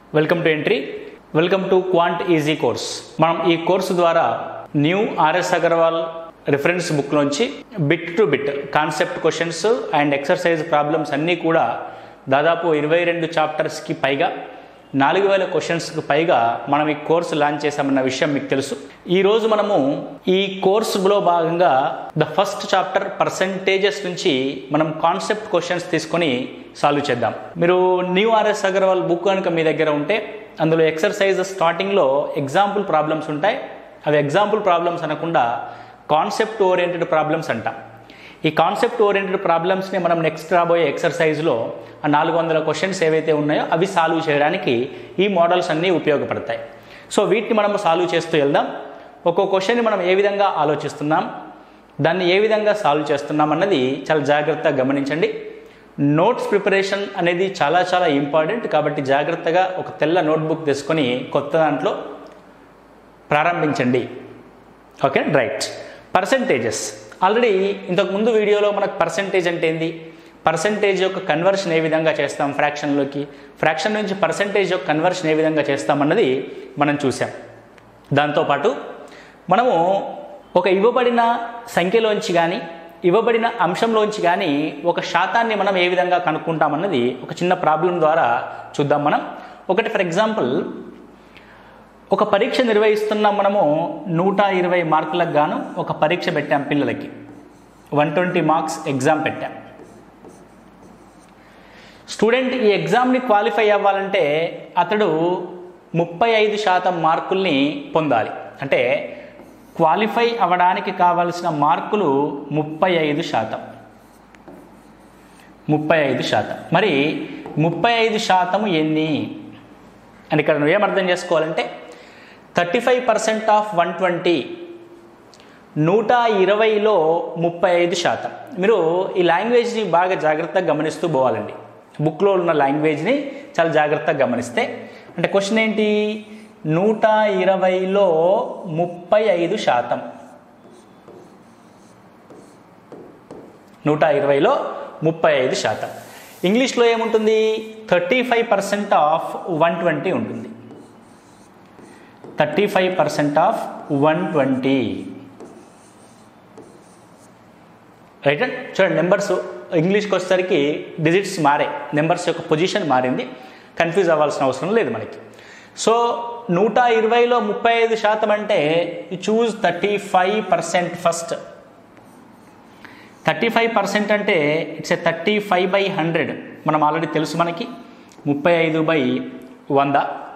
welcome to entry welcome to quant easy course మనం ఈ course ద్వారా న్యూ ఆర్ఎస్ అగర్వాల్ రిఫరెన్స్ బుక్లోంచి bit to bit concept questions and exercise problems అన్నీ కూడా దాదాపు ఇరవై రెండు చాప్టర్స్కి పైగా నాలుగు వేల క్వశ్చన్స్కి పైగా మనం ఈ కోర్సు లాంచ్ చేశామన్న విషయం మీకు తెలుసు ఈరోజు మనము ఈ కోర్సులో భాగంగా ద ఫస్ట్ చాప్టర్ పర్సంటేజెస్ నుంచి మనం కాన్సెప్ట్ క్వశ్చన్స్ తీసుకొని సాల్వ్ చేద్దాం మీరు న్యూ ఆర్ఎస్ అగర్వాల్ బుక్ కనుక మీ దగ్గర ఉంటే అందులో ఎక్సర్సైజ్ స్టార్టింగ్లో ఎగ్జాంపుల్ ప్రాబ్లమ్స్ ఉంటాయి అవి ఎగ్జాంపుల్ ప్రాబ్లమ్స్ అనకుండా కాన్సెప్ట్ ఓరియంటెడ్ ప్రాబ్లమ్స్ అంటాం ఈ కాన్సెప్ట్ ఓరియంటెడ్ ప్రాబ్లమ్స్ని మనం నెక్స్ట్ రాబోయే ఎక్సర్సైజ్లో ఆ నాలుగు వందల క్వశ్చన్స్ ఏవైతే ఉన్నాయో అవి సాల్వ్ చేయడానికి ఈ మోడల్స్ అన్నీ ఉపయోగపడతాయి సో వీటిని మనం సాల్వ్ చేస్తూ వెళ్దాం ఒక్కో క్వశ్చన్ని మనం ఏ విధంగా ఆలోచిస్తున్నాం దాన్ని ఏ విధంగా సాల్వ్ చేస్తున్నాం అన్నది చాలా జాగ్రత్తగా గమనించండి నోట్స్ ప్రిపరేషన్ అనేది చాలా చాలా ఇంపార్టెంట్ కాబట్టి జాగ్రత్తగా ఒక తెల్ల నోట్బుక్ తీసుకొని కొత్త దాంట్లో ప్రారంభించండి ఓకే రైట్ పర్సంటేజెస్ ఆల్రెడీ ఇంతకు ముందు వీడియోలో మనకు పర్సంటేజ్ అంటే ఏంది పర్సంటేజ్ యొక్క కన్వర్షన్ ఏ విధంగా చేస్తాం ఫ్రాక్షన్లోకి ఫ్రాక్షన్ నుంచి పర్సంటేజ్ యొక్క కన్వర్షన్ ఏ విధంగా చేస్తామన్నది మనం చూసాం దాంతోపాటు మనము ఒక ఇవ్వబడిన సంఖ్యలోంచి కానీ ఇవ్వబడిన అంశంలోంచి కానీ ఒక శాతాన్ని మనం ఏ విధంగా కనుక్కుంటామన్నది ఒక చిన్న ప్రాబ్లం ద్వారా చూద్దాం మనం ఒకటి ఫర్ ఎగ్జాంపుల్ ఒక పరీక్ష నిర్వహిస్తున్నాం మనము నూట ఇరవై మార్కులకు గాను ఒక పరీక్ష పెట్టాం పిల్లలకి వన్ ట్వంటీ మార్క్స్ ఎగ్జామ్ పెట్టాం స్టూడెంట్ ఈ ఎగ్జామ్ని క్వాలిఫై అవ్వాలంటే అతడు ముప్పై ఐదు శాతం మార్కుల్ని పొందాలి అంటే క్వాలిఫై అవ్వడానికి కావలసిన మార్కులు ముప్పై ఐదు శాతం ముప్పై ఐదు శాతం మరి ముప్పై ఐదు శాతము ఎన్ని అని ఇక్కడ నువ్వు ఏమర్థం చేసుకోవాలంటే thirty five percent of one twenty నూట ఇరవైలో ముప్పై ఐదు శాతం మీరు ఈ లాంగ్వేజ్ని బాగా జాగ్రత్తగా గమనిస్తూ పోవాలండి బుక్లో ఉన్న లాంగ్వేజ్ని చాలా జాగ్రత్తగా గమనిస్తే అంటే క్వశ్చన్ ఏంటి నూట ఇరవైలో ముప్పై ఐదు శాతం నూట ఇరవైలో ముప్పై ఐదు శాతం ఇంగ్లీష్లో ఏముంటుంది thirty five percent of one twenty ఉంటుంది thirty five percent of one twenty right చూడండి నెంబర్స్ ఇంగ్లీష్కి వచ్చేసరికి డిజిట్స్ మారే నెంబర్స్ యొక్క పొజిషన్ మారింది కన్ఫ్యూజ్ అవ్వాల్సిన అవసరం లేదు మనకి సో నూట ఇరవైలో ముప్పై ఐదు శాతం అంటే choose thirty five percent first thirty five percent అంటే it's a thirty five by hundred మనం ఆల్రెడీ తెలుసు మనకి ముప్పై ఐదు బై వంద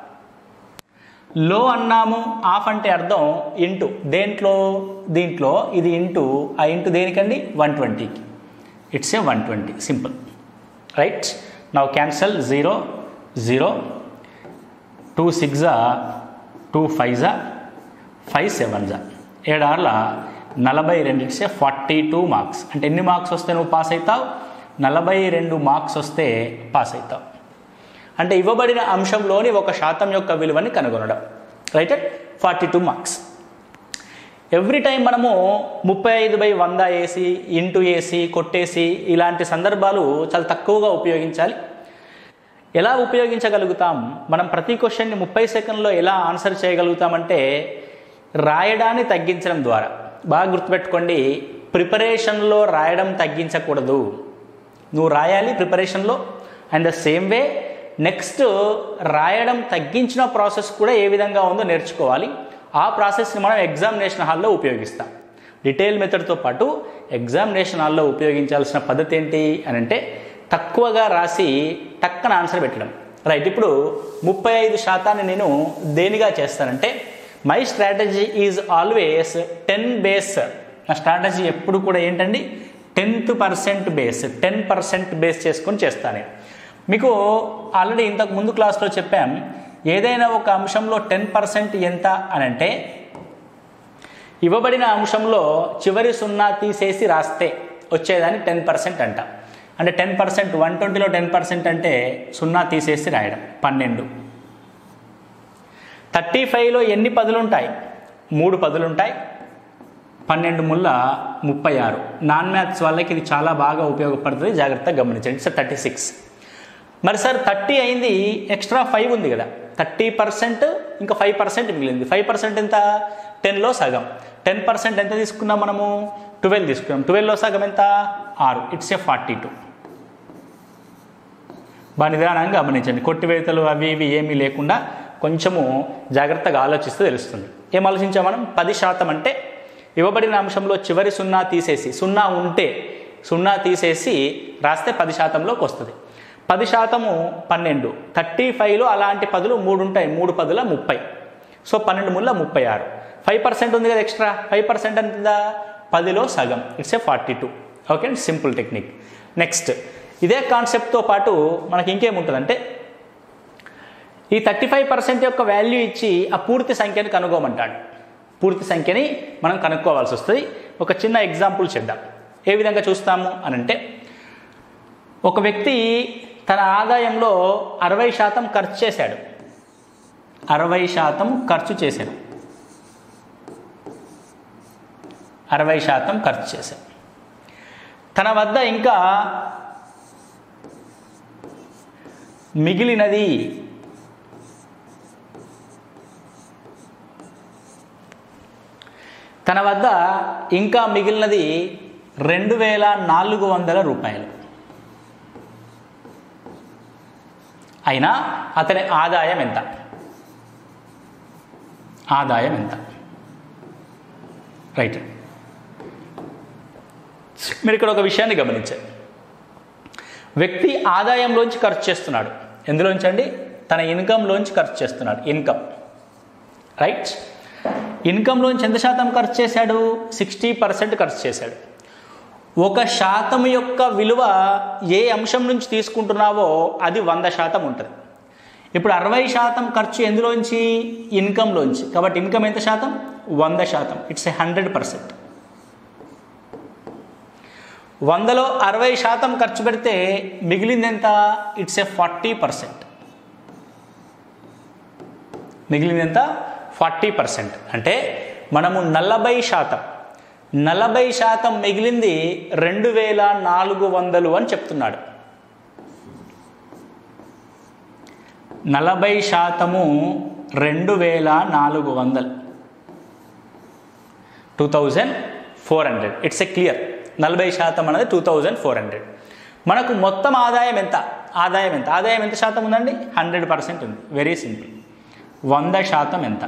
లో అన్నాము ఆఫ్ అంటే అర్థం ఇంటూ దేంట్లో దీంట్లో ఇది ఇంటూ ఆ ఇంటూ దేనికండి వన్ ట్వంటీకి it's a one twenty simple right now cancel zero zero two సిక్సా టూ ఫైవ్జా ఫైవ్ సెవెన్జా ఏడార్ల నలభై రెండు ఇట్సే ఫార్టీ టూ మార్క్స్ అంటే ఎన్ని మార్క్స్ వస్తే నువ్వు పాస్ అవుతావు నలభై రెండు మార్క్స్ వస్తే పాస్ అవుతావు అంటే ఇవ్వబడిన అంశంలోని ఒక శాతం యొక్క విలువని కనుగొనడం right forty two marks every time మనము ముప్పై ఐదు బై వంద వేసి ఇంటూ వేసి కొట్టేసి ఇలాంటి సందర్భాలు చాలా తక్కువగా ఉపయోగించాలి ఎలా ఉపయోగించగలుగుతాం మనం ప్రతి క్వశ్చన్ని ముప్పై సెకండ్లో ఎలా ఆన్సర్ చేయగలుగుతామంటే రాయడాన్ని తగ్గించడం ద్వారా బాగా గుర్తుపెట్టుకోండి ప్రిపరేషన్లో రాయడం తగ్గించకూడదు నువ్వు రాయాలి ప్రిపరేషన్లో and the same way next రాయడం తగ్గించిన ప్రాసెస్ కూడా ఏ విధంగా ఉందో నేర్చుకోవాలి ఆ ప్రాసెస్ని మనం ఎగ్జామినేషన్ హాల్లో ఉపయోగిస్తాం డీటెయిల్ మెథడ్తో పాటు ఎగ్జామినేషన్ హాల్లో ఉపయోగించాల్సిన పద్ధతి ఏంటి అని అంటే తక్కువగా రాసి టక్కన ఆన్సర్ పెట్టడం రైట్ ఇప్పుడు ముప్పై ఐదు శాతాన్ని నేను దేనిగా చేస్తానంటే my strategy is always ten base నా స్ట్రాటజీ ఎప్పుడు కూడా ఏంటండి tenth percent base ten percent base చేసుకొని చేస్తాను నేను మీకు ఆల్రెడీ ఇంతకు ముందు క్లాస్లో చెప్పాం ఏదైనా ఒక అంశంలో టెన్ పర్సెంట్ ఎంత అని అంటే ఇవ్వబడిన అంశంలో చివరి సున్నా తీసేసి రాస్తే వచ్చేదాన్ని టెన్ పర్సెంట్ అంట అంటే టెన్ పర్సెంట్ వన్ ట్వంటీలో టెన్ పర్సెంట్ అంటే సున్నా తీసేసి రాయడం పన్నెండు థర్టీ ఫైవ్లో ఎన్ని పదులు ఉంటాయి మూడు పదులు ఉంటాయి పన్నెండు ముళ్ళ ముప్పై ఆరు నాన్ మ్యాథ్స్ వాళ్ళకి ఇది చాలా బాగా ఉపయోగపడుతుంది జాగ్రత్తగా గమనించండి సార్ థర్టీ సిక్స్ మరి సార్ థర్టీ అయింది ఎక్స్ట్రా ఫైవ్ ఉంది కదా థర్టీ పర్సెంట్ ఇంకా ఫైవ్ పర్సెంట్ మిగిలింది ఫైవ్ పర్సెంట్ ఎంత టెన్లో సగం టెన్ పర్సెంట్ ఎంత తీసుకున్నాం మనము ట్వెల్వ్ తీసుకున్నాం ట్వెల్వ్లో సగం ఎంత ఆరు ఇట్స్ ఏ ఫార్టీ టూ బాగా నిదానంగా గమనించండి కొట్టివేతలు అవి ఇవి ఏమీ లేకుండా కొంచెము జాగ్రత్తగా ఆలోచిస్తే తెలుస్తుంది ఏం ఆలోచించాం మనం పది శాతం అంటే ఇవ్వబడిన అంశంలో చివరి సున్నా తీసేసి సున్నా ఉంటే సున్నా తీసేసి రాస్తే పది శాతంలోకి వస్తుంది పది శాతము పన్నెండు థర్టీ ఫైవ్లో అలాంటి పదులు మూడు ఉంటాయి మూడు పదుల ముప్పై సో పన్నెండు ముళ్ళ ముప్పై ఆరు ఫైవ్ పర్సెంట్ ఉంది కదా ఎక్స్ట్రా ఫైవ్ పర్సెంట్ అంటుందా పదిలో సగం it's a forty two okay simple technique next ఇదే కాన్సెప్ట్తో పాటు మనకి ఇంకేముంటుందంటే ఈ థర్టీ ఫైవ్ పర్సెంట్ యొక్క వాల్యూ ఇచ్చి ఆ పూర్తి సంఖ్యని కనుక్కోమంటాడు పూర్తి సంఖ్యని మనం కనుక్కోవాల్సి వస్తుంది ఒక చిన్న ఎగ్జాంపుల్ చేద్దాం ఏ విధంగా చూస్తాము అని అంటే ఒక వ్యక్తి తన ఆదాయంలో అరవై శాతం ఖర్చు చేశాడు అరవై శాతం ఖర్చు చేశాడు అరవై శాతం ఖర్చు చేశాడు తన వద్ద ఇంకా మిగిలినది తన వద్ద ఇంకా మిగిలినది రెండు వేల నాలుగు వందల రూపాయలు అయినా అతని ఆదాయం ఎంత ఆదాయం ఎంత రైట్ మీరు ఇక్కడ ఒక విషయాన్ని గమనించారు వ్యక్తి ఆదాయంలోంచి ఖర్చు చేస్తున్నాడు ఎందులోంచి అండి తన ఇన్కంలోంచి ఖర్చు చేస్తున్నాడు ఇన్కమ్ రైట్ ఇన్కంలోంచి ఎంత శాతం ఖర్చు చేశాడు సిక్స్టీ పర్సెంట్ ఖర్చు చేశాడు ఒక శాతం యొక్క విలువ ఏ అంశం నుంచి తీసుకుంటున్నావో అది వంద శాతం ఉంటుంది ఇప్పుడు అరవై శాతం ఖర్చు ఎందులోంచి ఇన్కంలోంచి కాబట్టి ఇన్కమ్ ఎంత శాతం వంద శాతం ఇట్స్ ఏ హండ్రెడ్ పర్సెంట్ వందలో అరవై శాతం ఖర్చు పెడితే మిగిలింది ఎంత ఇట్స్ ఏ ఫార్టీ పర్సెంట్ మిగిలింది ఎంత ఫార్టీ పర్సెంట్ అంటే మనము నలభై శాతం నలభై శాతం మిగిలింది రెండు వేల నాలుగు వందలు అని చెప్తున్నాడు నలభై శాతము రెండు వేల నాలుగు వందలు two thousand four hundred it's a clear నలభై శాతం అనేది టూ థౌజండ్ ఫోర్ హండ్రెడ్ మనకు మొత్తం ఆదాయం ఎంత ఆదాయం ఎంత ఆదాయం ఎంత శాతం ఉందండి హండ్రెడ్ పర్సెంట్ ఉంది వెరీ సింపుల్ వంద శాతం ఎంత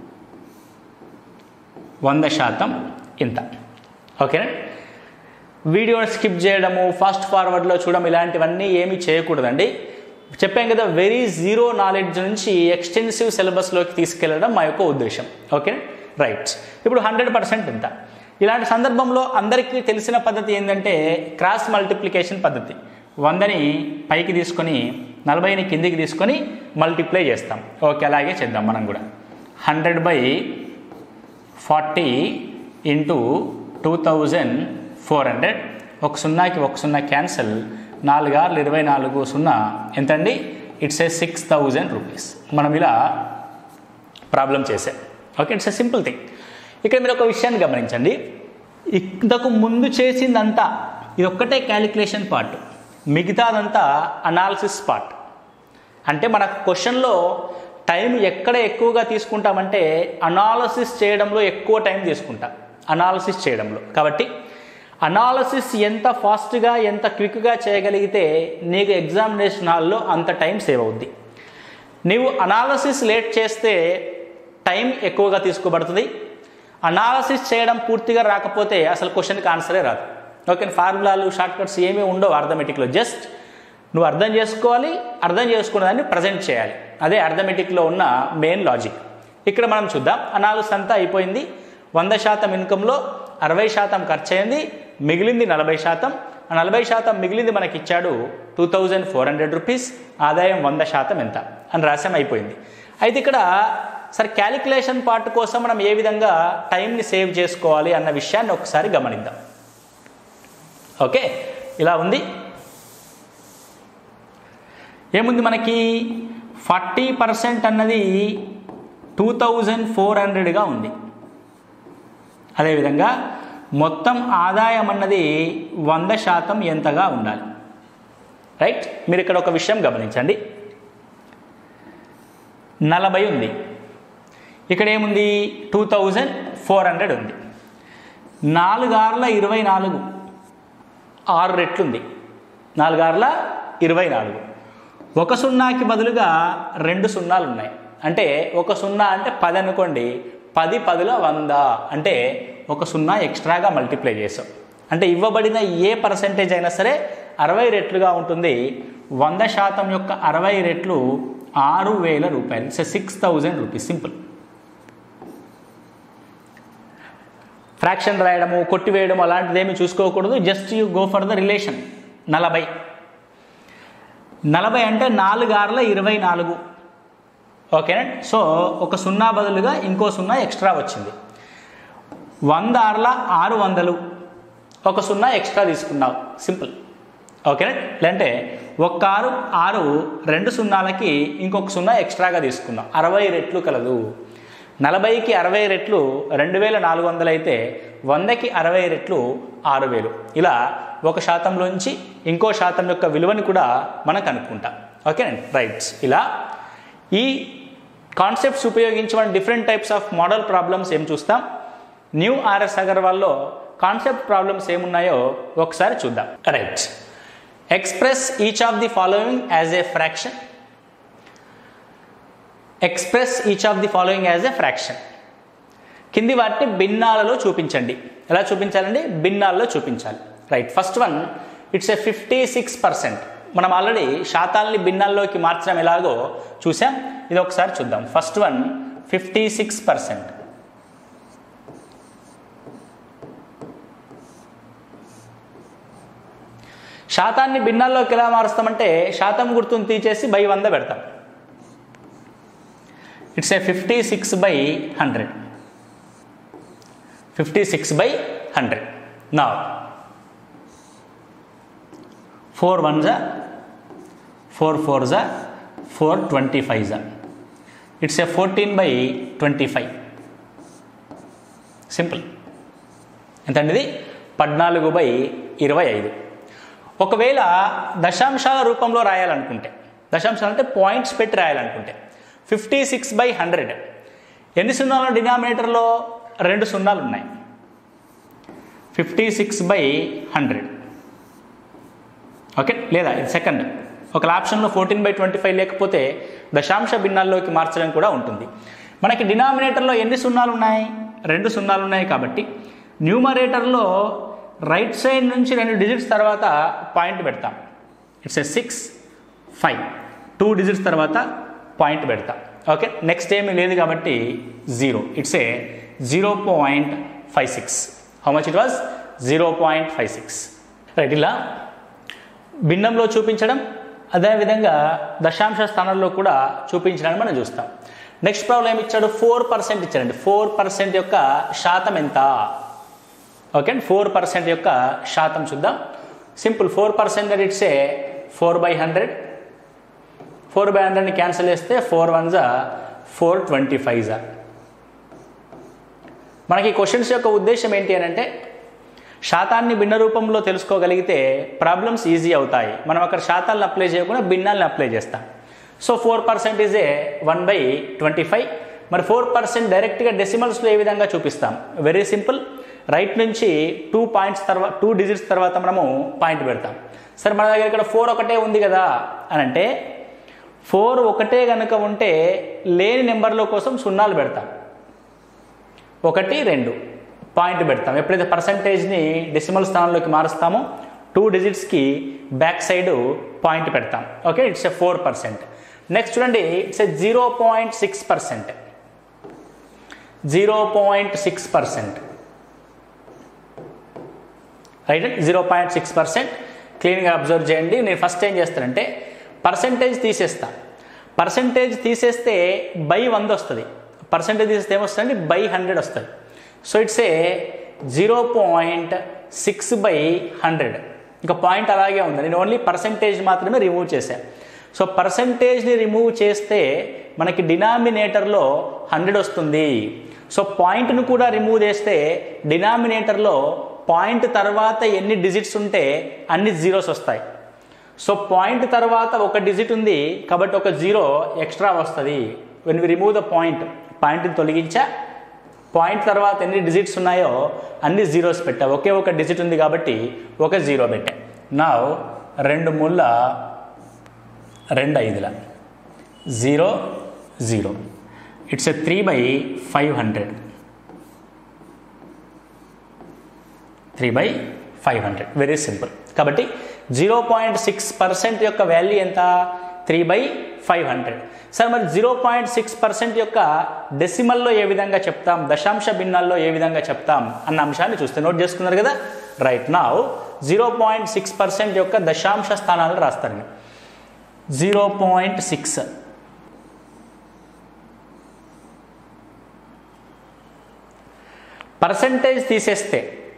వంద శాతం ఇంత ఓకేనా వీడియోని స్కిప్ చేయడము ఫాస్ట్ ఫార్వర్డ్లో చూడడం ఇలాంటివన్నీ ఏమీ చేయకూడదండి చెప్పాం కదా వెరీ జీరో నాలెడ్జ్ నుంచి ఎక్స్టెన్సివ్ సిలబస్లోకి తీసుకెళ్ళడం మా యొక్క ఉద్దేశం ఓకే రైట్ ఇప్పుడు హండ్రెడ్ పర్సెంట్ ఇంత ఇలాంటి సందర్భంలో అందరికీ తెలిసిన పద్ధతి ఏంటంటే క్రాస్ మల్టిప్లికేషన్ పద్ధతి వందని పైకి తీసుకొని నలభైని కిందికి తీసుకొని మల్టిప్లై చేస్తాం ఓకే అలాగే చేద్దాం మనం కూడా hundred by forty into two thousand four hundred ఒక సున్నాకి ఒక సున్నా క్యాన్సల్ నాలుగు ఆరులు ఇరవై నాలుగు సున్నా ఎంతండి it's a six thousand rupees మనం ఇలా ప్రాబ్లం చేసాం okay it's a simple thing ఇక్కడ మీరు ఒక విషయాన్ని గమనించండి ఇంతకు ముందు చేసిందంతా ఇది ఒక్కటే క్యాలిక్యులేషన్ పార్ట్ మిగతాదంతా అనాలిసిస్ పార్ట్ అంటే మన క్వశ్చన్లో టైం ఎక్కడ ఎక్కువగా తీసుకుంటామంటే అనాలసిస్ చేయడంలో ఎక్కువ టైం తీసుకుంటాం అనాలసిస్ చేయడంలో కాబట్టి అనాలసిస్ ఎంత ఫాస్ట్గా ఎంత క్విక్గా చేయగలిగితే నీకు ఎగ్జామినేషన్ హాల్లో అంత టైం సేవ్ అవుద్ది నీవు అనాలసిస్ లేట్ చేస్తే టైం ఎక్కువగా తీసుకోబడుతుంది అనాలసిస్ చేయడం పూర్తిగా రాకపోతే అసలు క్వశ్చన్కి ఆన్సరే రాదు ఓకే ఫార్ములాలు షార్ట్ కట్స్ ఏమీ ఉండవు అర్థమెటిక్లో జస్ట్ నువ్వు అర్థం చేసుకోవాలి అర్థం చేసుకున్న దాన్ని ప్రజెంట్ చేయాలి అదే అర్థమెటిక్లో ఉన్న మెయిన్ లాజిక్ ఇక్కడ మనం చూద్దాం అనాలిసిస్ అంతా అయిపోయింది వంద శాతం ఇన్కంలో అరవై శాతం ఖర్చు అయింది మిగిలింది నలభై శాతం ఆ నలభై శాతం మిగిలింది మనకి ఇచ్చాడు two thousand four hundred rupees ఆదాయం వంద శాతం ఎంత అని రాసాం అయిపోయింది అయితే ఇక్కడ సరే క్యాలిక్యులేషన్ పార్ట్ కోసం మనం ఏ విధంగా టైంని సేవ్ చేసుకోవాలి అన్న విషయాన్ని ఒకసారి గమనిద్దాం ఓకే ఇలా ఉంది ఏముంది మనకి ఫార్టీ పర్సెంట్ అన్నది టూ థౌజండ్ ఫోర్ హండ్రెడ్గా ఉంది అదేవిధంగా మొత్తం ఆదాయం అన్నది వంద శాతం ఎంతగా ఉండాలి రైట్ మీరు ఇక్కడ ఒక విషయం గమనించండి నలభై ఉంది ఇక్కడ ఏముంది టూ థౌజండ్ ఫోర్ హండ్రెడ్ ఉంది నాలుగు ఆరుల ఇరవై నాలుగు ఆరు రెట్లుంది నాలుగు ఆరుల ఇరవై నాలుగు ఒక సున్నాకి బదులుగా రెండు సున్నాలు ఉన్నాయి అంటే ఒక సున్నా అంటే పది అనుకోండి పది పదుల వంద అంటే ఒక సున్నా ఎక్స్ట్రాగా మల్టిప్లై చేసాం అంటే ఇవ్వబడిన ఏ పర్సంటేజ్ అయినా సరే అరవై రెట్లుగా ఉంటుంది వంద శాతం యొక్క అరవై రెట్లు ఆరు వేల రూపాయలు it's six thousand rupees simple fraction రాయడము కొట్టివేయడం అలాంటిది ఏమి చూసుకోకూడదు just you go for the relation నలభై నలభై అంటే నాలుగు ఆరుల ఇరవై నాలుగు ఓకేనా సో ఒక సున్నా బదులుగా ఇంకో సున్నా ఎక్స్ట్రా వచ్చింది వంద ఆరుల ఆరు వందలు ఒక సున్నా ఎక్స్ట్రా తీసుకున్నావు సింపుల్ ఓకేనా లేదంటే ఒక్క ఆరు ఆరు రెండు సున్నాలకి ఇంకొక సున్నా ఎక్స్ట్రాగా తీసుకున్నాం అరవై రెట్లు కలదు నలభైకి అరవై రెట్లు రెండు వేల నాలుగు వందలు అయితే వందకి అరవై రెట్లు ఆరు వేలు ఇలా ఒక శాతంలోంచి ఇంకో శాతం యొక్క విలువని కూడా మనం కనుక్కుంటాం ఓకేనండి రైట్ ఇలా ఈ కాన్సెప్ట్స్ ఉపయోగించి మనం different types of model problems ఏం చూస్తాం న్యూ ఆర్ఎస్ అగర్వాల్లో కాన్సెప్ట్ ప్రాబ్లమ్స్ ఏమున్నాయో ఒకసారి చూద్దాం right express each of the following as a fraction express each of the following as a fraction కింది వాటిని భిన్నాలలో చూపించండి ఎలా చూపించాలండి భిన్నాల్లో చూపించాలి right first one it's a fifty six percent మనం ఆల్రెడీ శాతాల్ని భిన్నాల్లోకి మార్చడం ఎలాగో చూసాం ఇది ఒకసారి చూద్దాం first one fifty six percent శాతాన్ని భిన్నాల్లోకి ఎలా మారుస్తామంటే శాతం గుర్తుని తీసేసి బై వంద పెడతాం it's a fifty six by hundred fifty six by hundred నా ఫోర్ వన్ జా ఫోర్ ఫోర్ జా ఫోర్ ట్వంటీ ఫైవ్ జా it's a fourteen by twenty five simple ఎంతండి ఇది పద్నాలుగు బై ఇరవై ఐదు ఒకవేళ దశాంశాల రూపంలో రాయాలనుకుంటే దశాంశాలు అంటే పాయింట్స్ పెట్టి రాయాలనుకుంటే ఫిఫ్టీ సిక్స్ బై హండ్రెడ్ ఎన్ని సున్నాలు డినామినేటర్లో రెండు సున్నాలు ఉన్నాయి fifty six by hundred okay లేదా ఇది సెకండ్ ఒక ఆప్షన్లో ఫోర్టీన్ బై ట్వంటీ ఫైవ్ లేకపోతే దశాంశ భిన్నాల్లోకి మార్చడం కూడా ఉంటుంది మనకి డినామినేటర్లో ఎన్ని సున్నాలు ఉన్నాయి రెండు సున్నాలు ఉన్నాయి కాబట్టి న్యూమరేటర్లో రైట్ సైడ్ నుంచి రెండు డిజిట్స్ తర్వాత పాయింట్ పెడతాం it's a six five two digits తర్వాత పాయింట్ పెడతాం ఓకే నెక్స్ట్ ఏమీ లేదు కాబట్టి zero it's a zero point five six how much it was zero point five six right ఇలా భిన్నంలో చూపించడం అదేవిధంగా దశాంశ స్థానంలో కూడా చూపించడాన్ని మనం చూస్తాం నెక్స్ట్ ప్రాబ్లం ఏమి ఇచ్చాడు ఫోర్ పర్సెంట్ ఇచ్చాడండి ఫోర్ పర్సెంట్ యొక్క శాతం ఎంత ఓకే అండి ఫోర్ పర్సెంట్ యొక్క శాతం చూద్దాం simple four percent it's a four by hundred four by హండ్రెడ్ని క్యాన్సిల్ చేస్తే ఫోర్ వన్ జా ఫోర్ ట్వంటీ ఫైవ్ జా మనకి క్వశ్చన్స్ యొక్క ఉద్దేశం ఏంటి అని అంటే శాతాన్ని భిన్న రూపంలో తెలుసుకోగలిగితే ప్రాబ్లమ్స్ ఈజీ అవుతాయి మనం అక్కడ శాతాలను అప్లై చేయకుండా భిన్నాలను అప్లై చేస్తాం so four percent is a one by twenty five మరి ఫోర్ పర్సెంట్ డైరెక్ట్గా డెసిమల్స్లో ఏ విధంగా చూపిస్తాం వెరీ సింపుల్ రైట్ నుంచి టూ పాయింట్స్ తర్వాత టూ డిజిట్స్ తర్వాత మనము పాయింట్ పెడతాం సరే మన దగ్గర ఇక్కడ ఫోర్ ఒకటే ఉంది కదా అని అంటే ఫోర్ ఒకటే కనుక ఉంటే లేని నెంబర్ల కోసం సున్నాలు పెడతాం ఒకటి రెండు పాయింట్ పెడతాం ఎప్పుడైతే పర్సంటేజ్ని డెసిమల్ స్థానంలోకి మారుస్తామో టూ డిజిట్స్కి బ్యాక్ సైడ్ పాయింట్ పెడతాం okay it's a four percent next చూడండి it's a zero point six percent zero point six percent right zero point six percent క్లీన్గా అబ్జర్వ్ చేయండి నేను ఫస్ట్ ఏం చేస్తానంటే పర్సంటేజ్ తీసేస్తా పర్సంటేజ్ తీసేస్తే బై వంద వస్తుంది పర్సంటేజ్ తీసేస్తే ఏమొస్తుంది బై హండ్రెడ్ వస్తుంది so it's a zero point six by hundred ఇంకా పాయింట్ అలాగే ఉంది నేను ఓన్లీ పర్సంటేజ్ మాత్రమే రిమూవ్ చేశాను సో పర్సంటేజ్ని రిమూవ్ చేస్తే మనకి డినామినేటర్లో హండ్రెడ్ వస్తుంది సో పాయింట్ను కూడా రిమూవ్ చేస్తే డినామినేటర్లో పాయింట్ తర్వాత ఎన్ని డిజిట్స్ ఉంటే అన్ని జీరోస్ వస్తాయి సో పాయింట్ తర్వాత ఒక డిజిట్ ఉంది కాబట్టి ఒక జీరో ఎక్స్ట్రా వస్తుంది when we remove the point పాయింట్ని తొలగించా పాయింట్ తర్వాత ఎన్ని డిజిట్స్ ఉన్నాయో అన్ని జీరోస్ పెట్టా ఒకే ఒక డిజిట్ ఉంది కాబట్టి ఒక జీరో పెట్టా నా రెండు ముళ్ళ రెండు ఐదుల zero zero it's a three by five hundred three by five hundred very simple కాబట్టి జీరో పాయింట్ సిక్స్ పర్సెంట్ యొక్క వాల్యూ ఎంత three by five hundred sir మరి జీరో పాయింట్ సిక్స్ పర్సెంట్ యొక్క డెసిమల్లో ఏ విధంగా చెప్తాం దశాంశ భిన్నాల్లో ఏ విధంగా చెప్తాం అన్న అంశాన్ని చూస్తే నోట్ చేసుకున్నారు కదా రైట్ నా జీరో పాయింట్ సిక్స్ పర్సెంట్ యొక్క దశాంశ స్థానాలు రాస్తాను జీరో పాయింట్ సిక్స్ పర్సంటేజ్ తీసేస్తే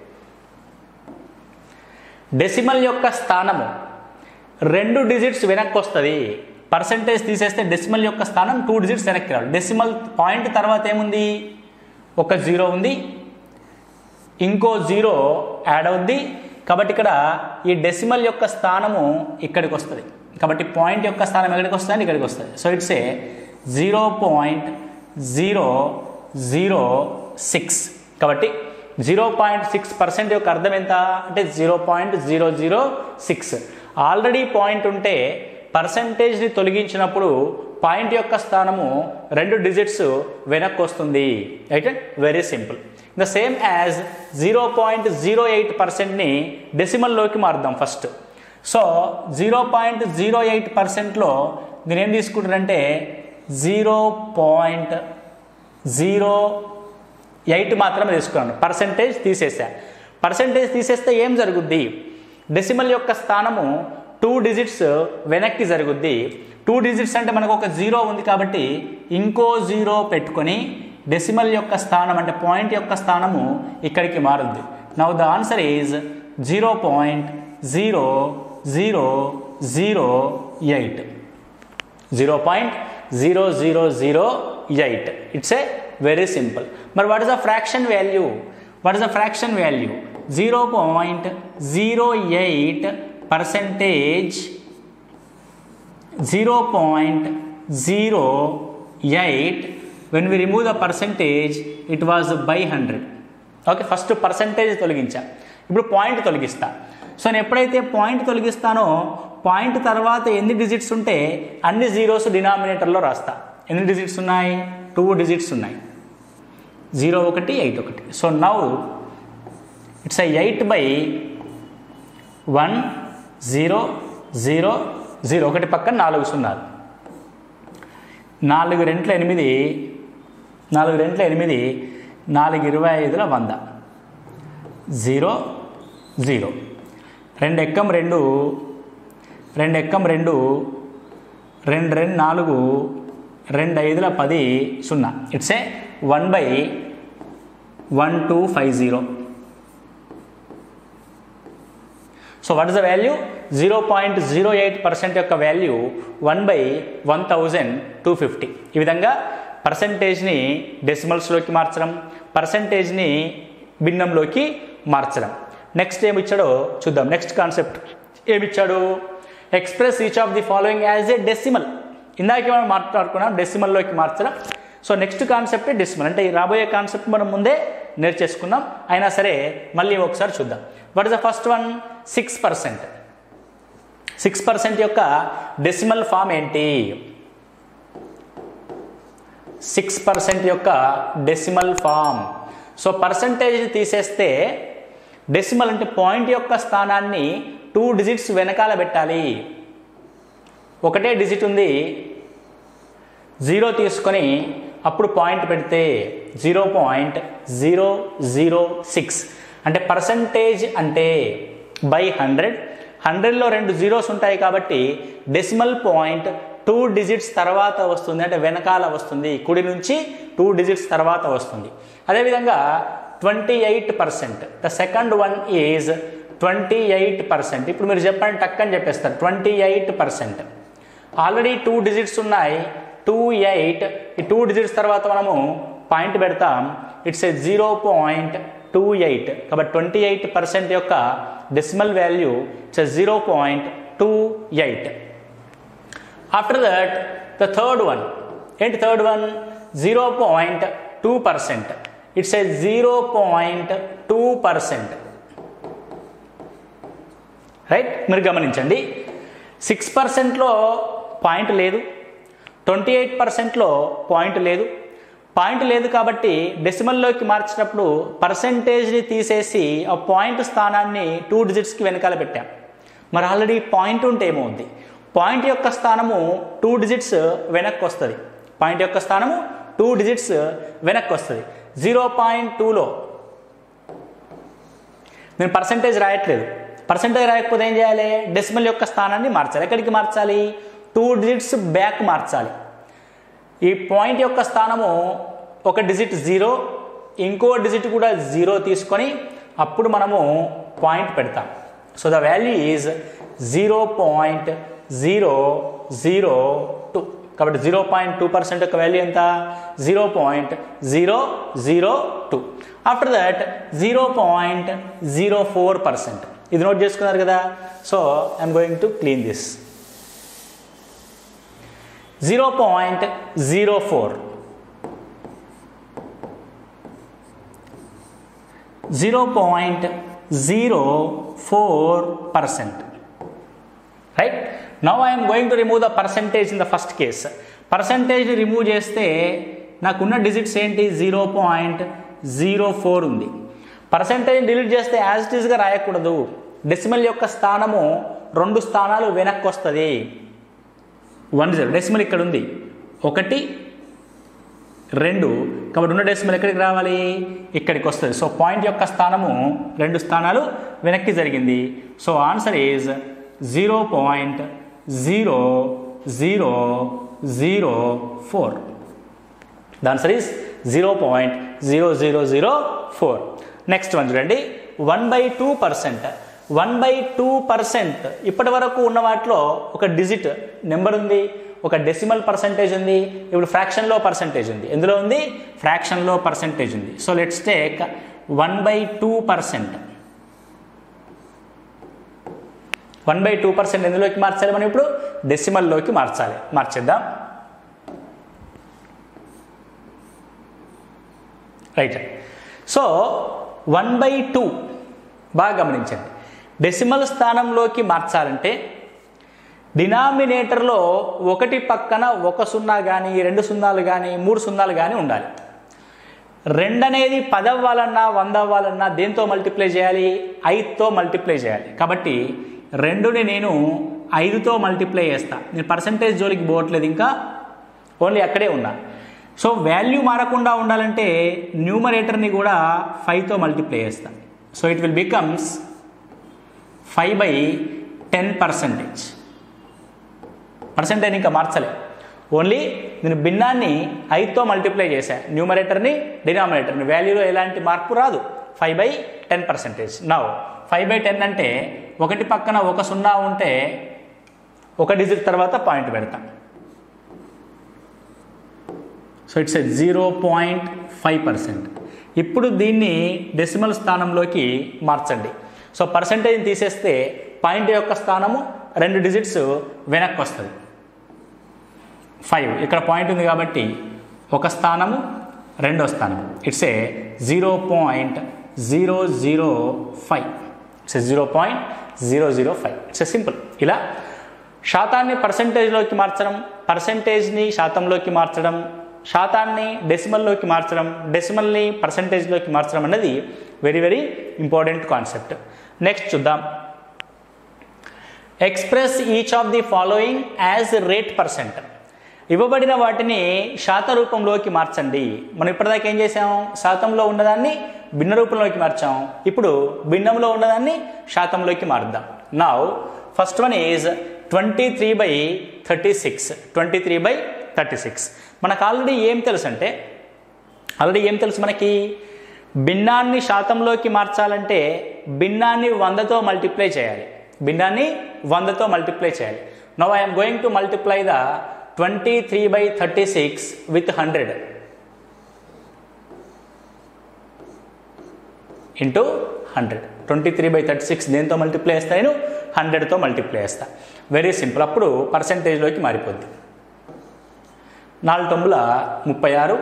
డెసిమల్ యొక్క స్థానము రెండు డిజిట్స్ వెనక్కి వస్తుంది పర్సంటేజ్ తీసేస్తే డెసిమల్ యొక్క స్థానం టూ డిజిట్స్ వెనక్కి రావాలి డెసిమల్ పాయింట్ తర్వాత ఏముంది ఒక జీరో ఉంది ఇంకో జీరో యాడ్ అవుద్ది కాబట్టి ఇక్కడ ఈ డెసిమల్ యొక్క స్థానము ఇక్కడికి వస్తుంది కాబట్టి పాయింట్ యొక్క స్థానం ఎక్కడికి వస్తుంది ఇక్కడికి వస్తుంది so it's a zero point zero zero six కాబట్టి జీరో పాయింట్ సిక్స్ పర్సెంట్ యొక్క అర్థం ఎంత అంటే zero point zero zero six already point ఉంటే పర్సంటేజ్ని తొలగించినప్పుడు పాయింట్ యొక్క స్థానము రెండు డిజిట్స్ వెనక్కి వస్తుంది అయితే very simple the same as zero point zero eight పర్సెంట్ని డెసిమల్లోకి మారుద్దాం first so zero point zero eight పర్సెంట్లో నేను ఏం తీసుకుంటానంటే జీరో పాయింట్ జీరో ఎయిట్ మాత్రమే తీసుకున్నాను పర్సంటేజ్ తీసేసా పర్సంటేజ్ తీసేస్తే ఏం జరుగుద్ది డెసిమల్ యొక్క స్థానము టూ డిజిట్స్ వెనక్కి జరుగుద్ది టూ డిజిట్స్ అంటే మనకు ఒక జీరో ఉంది కాబట్టి ఇంకో జీరో పెట్టుకొని డెసిమల్ యొక్క స్థానం అంటే పాయింట్ యొక్క స్థానము ఇక్కడికి మారుద్ది now the answer is zero point zero zero zero eight zero point zero zero zero eight it's a very simple మరి what is the fraction value what is the fraction value zero point zero eight percentage zero point zero eight when we remove the percentage it was by hundred okay first percentage తొలగించా ఇప్పుడు point తొలగిస్తా so నేను ఎప్పుడైతే point తొలగిస్తానో point తర్వాత ఎన్ని digits ఉంటే అన్ని zeros డినామినేటర్లో రాస్తా ఎన్ని డిజిట్స్ ఉన్నాయి టూ డిజిట్స్ ఉన్నాయి జీరో ఒకటి ఎయిట్ ఒకటి so now it's eight by one zero zero zero ఒకటి పక్కన నాలుగు సున్నాలు నాలుగు రెంట్ల ఎనిమిది నాలుగు రెంట్ల ఎనిమిది నాలుగు ఇరవై ఐదుల వంద జీరో జీరో రెండు ఎక్కం రెండు రెండు ఎక్కం రెండు రెండు రెండు నాలుగు రెండు ఐదుల పది సున్నా it's a one by one two five zero so what is the value zero point zero eight percent యొక్క value one by one thousand two fifty ఈ విధంగా పర్సంటేజ్ని డెసిమల్స్లోకి మార్చడం పర్సంటేజ్ని భిన్నంలోకి మార్చడం నెక్స్ట్ ఏమి ఇచ్చాడో చూద్దాం నెక్స్ట్ కాన్సెప్ట్ ఏమిచ్చాడు express each of the following as a decimal ఇందాక మనం మాట్లాడుకున్నాం డెసిమల్లోకి మార్చడం సో నెక్స్ట్ కాన్సెప్ట్ డెసిమల్ అంటే ఈ రాబోయే కాన్సెప్ట్ మనం ముందే నేర్చేసుకున్నాం అయినా సరే మళ్ళీ ఒకసారి చూద్దాం what is the first one six percent six percent యొక్క డెసిమల్ ఫామ్ ఏంటి సిక్స్ పర్సెంట్ యొక్క డెసిమల్ ఫామ్ సో పర్సంటేజ్ తీసేస్తే డెసిమల్ అంటే పాయింట్ యొక్క స్థానాన్ని టూ డిజిట్స్ వెనకాల పెట్టాలి ఒకటే డిజిట్ ఉంది జీరో తీసుకొని అప్పుడు పాయింట్ పెడితే zero point zero zero six అంటే పర్సంటేజ్ అంటే బై హండ్రెడ్ హండ్రెడ్లో రెండు జీరోస్ ఉంటాయి కాబట్టి డెసిమల్ పాయింట్ టూ డిజిట్స్ తర్వాత వస్తుంది అంటే వెనకాల వస్తుంది కుడి నుంచి టూ డిజిట్స్ తర్వాత వస్తుంది అదేవిధంగా twenty eight percent the second one is twenty eight percent ఇప్పుడు మీరు చెప్పండి టక్ అని చెప్పేస్తారు twenty eight percent already two digits ఉన్నాయి టూ ఎయిట్ ఈ టూ డిజిట్స్ తర్వాత మనము పాయింట్ పెడతాం it's a zero point two eight కాబట్టి ట్వంటీ ఎయిట్ పర్సెంట్ యొక్క decimal value it's a zero point two eight after that the third one ఏంటి third one zero point two percent it's a zero point two percent right మీరు గమనించండి six పర్సెంట్లో point లేదు twenty eight పర్సెంట్లో point లేదు point లేదు కాబట్టి డెసిమల్లోకి మార్చినప్పుడు పర్సెంటేజ్ని తీసేసి ఆ పాయింట్ స్థానాన్ని టూ డిజిట్స్కి వెనకాల పెట్టాం మరి ఆల్రెడీ పాయింట్ ఉంటే ఏమవుద్ది పాయింట్ యొక్క స్థానము టూ డిజిట్స్ వెనక్కి వస్తుంది పాయింట్ యొక్క స్థానము టూ డిజిట్స్ వెనక్కి వస్తుంది జీరో పాయింట్ టూలో నేను పర్సంటేజ్ రాయట్లేదు పర్సంటేజ్ రాయకపోతే ఏం చేయాలి డెసిమల్ యొక్క స్థానాన్ని మార్చాలి ఎక్కడికి మార్చాలి టూ డిజిట్స్ బ్యాక్ మార్చాలి ఈ పాయింట్ యొక్క స్థానము ఒక డిజిట్ జీరో ఇంకో డిజిట్ కూడా జీరో తీసుకొని అప్పుడు మనము పాయింట్ పెడతాం so the value is zero point zero zero two కాబట్టి జీరో పాయింట్ టూ పర్సెంట్ యొక్క వాల్యూ ఎంత zero point zero zero two after that zero point zero four percent ఇది నోట్ చేసుకున్నారు కదా so I'm going to clean this zero point zero four zero point zero four percent right now I'm going to remove the percentage in the first case percentage remove చేస్తే నాకున్న digits ఏంటి zero point zero four ఉంది percentage delete చేస్తే as it ఈస్గా రాయకూడదు decimal యొక్క స్థానము రెండు స్థానాలు వెనక్కి వస్తుంది వన్ జీరో డెసిమల్ ఇక్కడ ఉంది ఒకటి రెండు కాబట్టి ఉన్న డెసిమల్ ఎక్కడికి రావాలి ఇక్కడికి వస్తుంది సో పాయింట్ యొక్క స్థానము రెండు స్థానాలు వెనక్కి జరిగింది so answer is zero point zero zero zero four the answer is zero point zero zero zero four next one చూడండి one by two percent one by two percent ఇప్పటి వరకు ఉన్న వాటిలో ఒక డిజిట్ నెంబర్ ఉంది ఒక డెసిమల్ పర్సంటేజ్ ఉంది ఇప్పుడు ఫ్రాక్షన్లో పర్సంటేజ్ ఉంది ఎందులో ఉంది ఫ్రాక్షన్లో పర్సంటేజ్ ఉంది so let's take one by two percent one by two percent ఎందులోకి మార్చాలి మనం ఇప్పుడు డెసిమల్లోకి మార్చాలి మార్చేద్దాం right so one by two బాగా గమనించండి డెసిమల్ స్థానంలోకి మార్చాలంటే డినామినేటర్లో ఒకటి పక్కన ఒక సున్నా కానీ రెండు సున్నాలు కానీ మూడు సున్నాలు కానీ ఉండాలి రెండు అనేది పది అవ్వాలన్నా వంద అవ్వాలన్నా దేంతో మల్టిప్లై చేయాలి ఐదుతో మల్టిప్లై చేయాలి కాబట్టి రెండుని నేను ఐదుతో మల్టిప్లై చేస్తా నేను పర్సంటేజ్ జోలికి పోవట్లేదు ఇంకా ఓన్లీ అక్కడే ఉన్నా సో వాల్యూ మారకుండా ఉండాలంటే న్యూమరేటర్ని కూడా ఫైవ్తో మల్టిప్లై చేస్తా so it will becomes five by ten percentage percentage ఇంకా మార్చలే ఓన్లీ నేను భిన్నాన్ని ఐదుతో మల్టిప్లై చేశా న్యూమరేటర్ని డినామినేటర్ని వాల్యూలో ఎలాంటి మార్పు రాదు five by ten percentage now five by ten అంటే ఒకటి పక్కన ఒక సున్నా ఉంటే ఒక డిజిట్ తర్వాత పాయింట్ పెడతాం so it's a zero point five percent ఇప్పుడు దీన్ని డెసిమల్ స్థానంలోకి మార్చండి సో పర్సంటేజ్ తీసేస్తే పాయింట్ యొక్క స్థానము రెండు డిజిట్స్ వెనక్కి వస్తుంది ఫైవ్ ఇక్కడ పాయింట్ ఉంది కాబట్టి ఒక స్థానము రెండో స్థానం it's a zero point zero zero five it's zero point zero zero five it's a simple ఇలా శాతాన్ని పర్సంటేజ్లోకి మార్చడం పర్సంటేజ్ని శాతంలోకి మార్చడం శాతాన్ని డెసిమల్లోకి మార్చడం డెసిమల్ని పర్సంటేజ్లోకి మార్చడం అనేది very very important concept next చూద్దాం express each of the following as rate percent ఇవ్వబడిన వాటిని శాత రూపంలోకి మార్చండి మనం ఇప్పటిదాకా ఏం చేసాం శాతంలో ఉన్నదాన్ని భిన్న రూపంలోకి మార్చాం ఇప్పుడు భిన్నంలో ఉన్నదాన్ని శాతంలోకి మారుద్దాం నా first one is twenty three by thirty six twenty three by thirty six మనకు ఆల్రెడీ ఏం తెలుసు అంటే ఆల్రెడీ ఏం తెలుసు మనకి భిన్నాన్ని శాతంలోకి మార్చాలంటే భిన్నాన్ని వందతో మల్టిప్లై చేయాలి భిన్నాన్ని వందతో మల్టిప్లై చేయాలి now I'm going to multiply the twenty three by thirty six with hundred into hundred twenty three by thirty six దేంతో మల్టిప్లై చేస్తా నేను హండ్రెడ్తో మల్టిప్లై చేస్తా వెరీ సింపుల్ అప్పుడు పర్సంటేజ్లోకి మారిపోద్ది నాలుగు తొమ్మిల ముప్పై ఆరు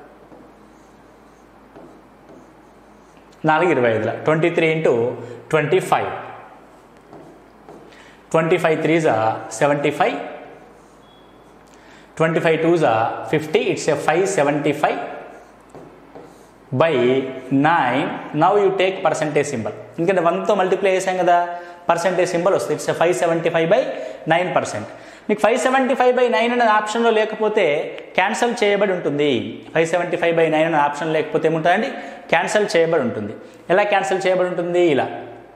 నాలుగు ఇరవై ఐదుల twenty three into twenty five twenty five three జా seventy five twenty five two జా fifty it's a five seventy five by nine now you take percentage symbol ఎందుకంటే వన్తో మల్టిప్లై చేసాం కదా పర్సంటేజ్ సింబల్ వస్తుంది it's five seventy five by nine percent మీకు five seventy five by nine అనే ఆప్షన్లో లేకపోతే క్యాన్సిల్ చేయబడి ఉంటుంది five seventy five by nine అనే ఆప్షన్ లేకపోతే ఏముంటుందండి క్యాన్సిల్ చేయబడి ఉంటుంది ఎలా క్యాన్సిల్ చేయబడి ఉంటుంది ఇలా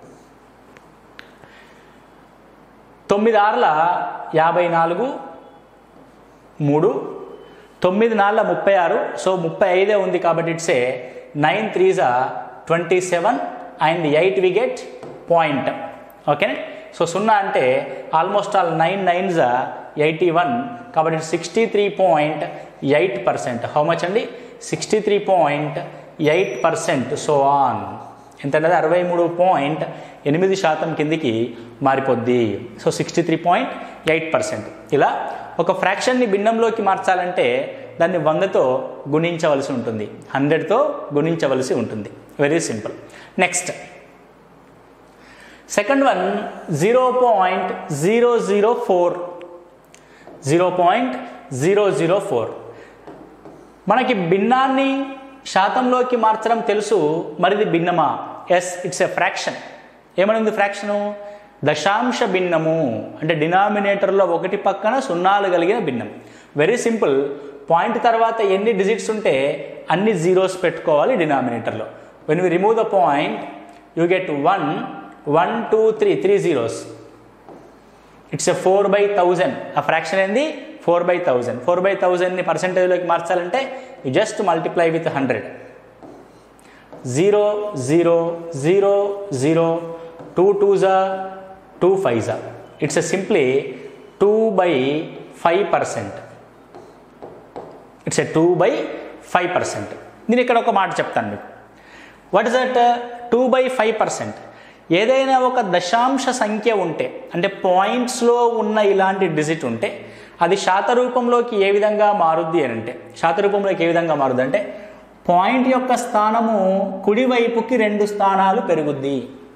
తొమ్మిది ఆరుల యాభై నాలుగు మూడు తొమ్మిది నాలుగు ముప్పై ఆరు సో ముప్పై ఐదే ఉంది కాబట్టి ఇట్స్ ఏ నైన్ త్రీజా twenty seven and eight we get point okay so సున్నా అంటే ఆల్మోస్ట్ ఆల్ నైన్ నైన్జా ఎయిటీ వన్ కాబట్టి sixty three point eight percent how much అండి sixty three point eight percent so on ఎంత అంటే అరవై మూడు పాయింట్ ఎనిమిది శాతం కిందికి మారిపోద్ది so sixty three point eight percent ఇలా ఒక ఫ్రాక్షన్ని భిన్నంలోకి మార్చాలంటే దాన్ని వందతో గుణించవలసి ఉంటుంది హండ్రెడ్తో గుణించవలసి ఉంటుంది very simple next second one zero point zero zero four zero point zero zero four మనకి భిన్నాన్ని శాతంలోకి మార్చడం తెలుసు మరిది భిన్నమా ఎస్ ఇట్స్ ఎ ఫ్రాక్షన్ ఏమనింది ఫ్రాక్షను దశాంశ భిన్నము అంటే డినామినేటర్లో ఒకటి పక్కన సున్నాలు కలిగిన భిన్నం వెరీ సింపుల్ పాయింట్ తర్వాత ఎన్ని డిజిట్స్ ఉంటే అన్ని జీరోస్ పెట్టుకోవాలి డినామినేటర్లో when we remove the point you get one one two three three zeros it's a four by thousand ఆ ఫ్రాక్షన్ ఏంది four by thousand four by థౌజండ్ని పర్సెంటేజ్లోకి మార్చాలంటే you just multiply with hundred zero zero zero zero two two జా two five జా it's a simply two by five percent it's a two by five percent నేను ఇక్కడ ఒక మాట చెప్తాను మీకు what is that two by five percent ఏదైనా ఒక దశాంశ సంఖ్య ఉంటే అంటే పాయింట్స్లో ఉన్న ఇలాంటి డిజిట్ ఉంటే అది శాత రూపంలోకి ఏ విధంగా మారుద్ది అని అంటే శాత రూపంలోకి ఏ విధంగా మారుద్ది అంటే పాయింట్ యొక్క స్థానము కుడివైపుకి రెండు స్థానాలు పెరుగుద్ది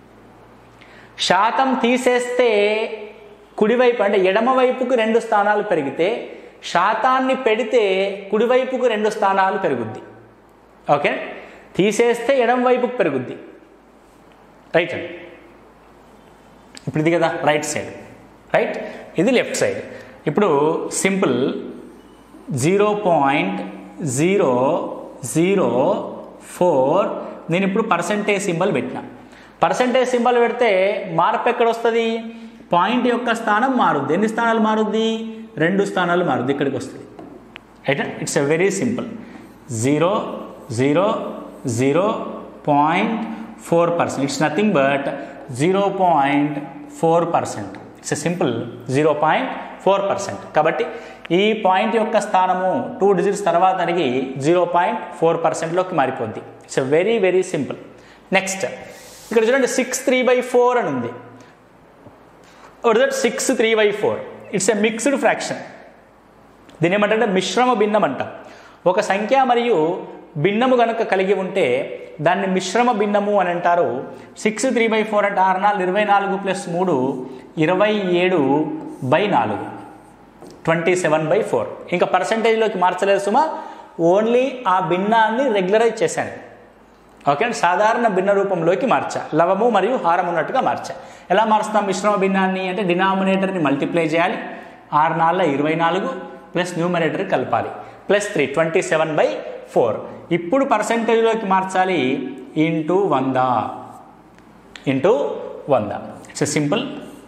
శాతం తీసేస్తే కుడివైపు అంటే ఎడమ వైపుకి రెండు స్థానాలు పెరిగితే శాతాన్ని పెడితే కుడివైపుకు రెండు స్థానాలు పెరుగుద్ది ఓకే తీసేస్తే ఎడమ వైపుకి పెరుగుద్ది రైట్ అండి ఇప్పుడు ఇది కదా రైట్ సైడ్ రైట్ ఇది లెఫ్ట్ సైడ్ ఇప్పుడు simple zero point zero zero four నేను ఇప్పుడు పర్సంటేజ్ సింబల్ పెట్టిన పర్సంటేజ్ సింబల్ పెడితే మార్పు ఎక్కడ వస్తుంది పాయింట్ యొక్క స్థానం మారుద్ది ఎన్ని స్థానాలు మారుద్ది రెండు స్థానాలు మారుద్ది ఇక్కడికి వస్తుంది right it's a very simple zero zero zero point four percent it's nothing but zero point four percent it's a simple zero point four percent కాబట్టి ఈ పాయింట్ యొక్క స్థానము టూ డిజిట్స్ తర్వాత అడిగి జీరో పాయింట్ ఫోర్ పర్సెంట్లోకి మారిపోద్ది it's a very very simple next ఇక్కడ చూడండి సిక్స్ త్రీ బై ఫోర్ అని ఉంది that six three by four it's a mixed fraction దీని ఏమంటే మిశ్రమ భిన్నం అంటాం ఒక సంఖ్య మరియు భిన్నము గనుక కలిగి ఉంటే దాన్ని మిశ్రమ భిన్నము అని అంటారు సిక్స్ త్రీ బై ఫోర్ అంటే ఆరు నాలుగు ఇరవై నాలుగు ప్లస్ మూడు ఇరవై ఏడు బై నాలుగు ట్వంటీ సెవెన్ బై ఫోర్ ఇంకా పర్సంటేజ్లోకి మార్చలేదు సుమా ఓన్లీ ఆ భిన్నాన్ని రెగ్యులరైజ్ చేశాను ఓకే సాధారణ భిన్న రూపంలోకి మార్చా లవము మరియు హారం ఉన్నట్టుగా మార్చా ఎలా మారుస్తాం మిశ్రమ భిన్నాన్ని అంటే డినామినేటర్ని మల్టిప్లై చేయాలి ఆరు నాలుగు ఇరవై నాలుగు ప్లస్ న్యూమరేటర్ కలపాలి plus three twenty seven by four ఇప్పుడు పర్సంటేజ్లోకి మార్చాలి ఇంటూ వంద ఇంటూ వంద it's simple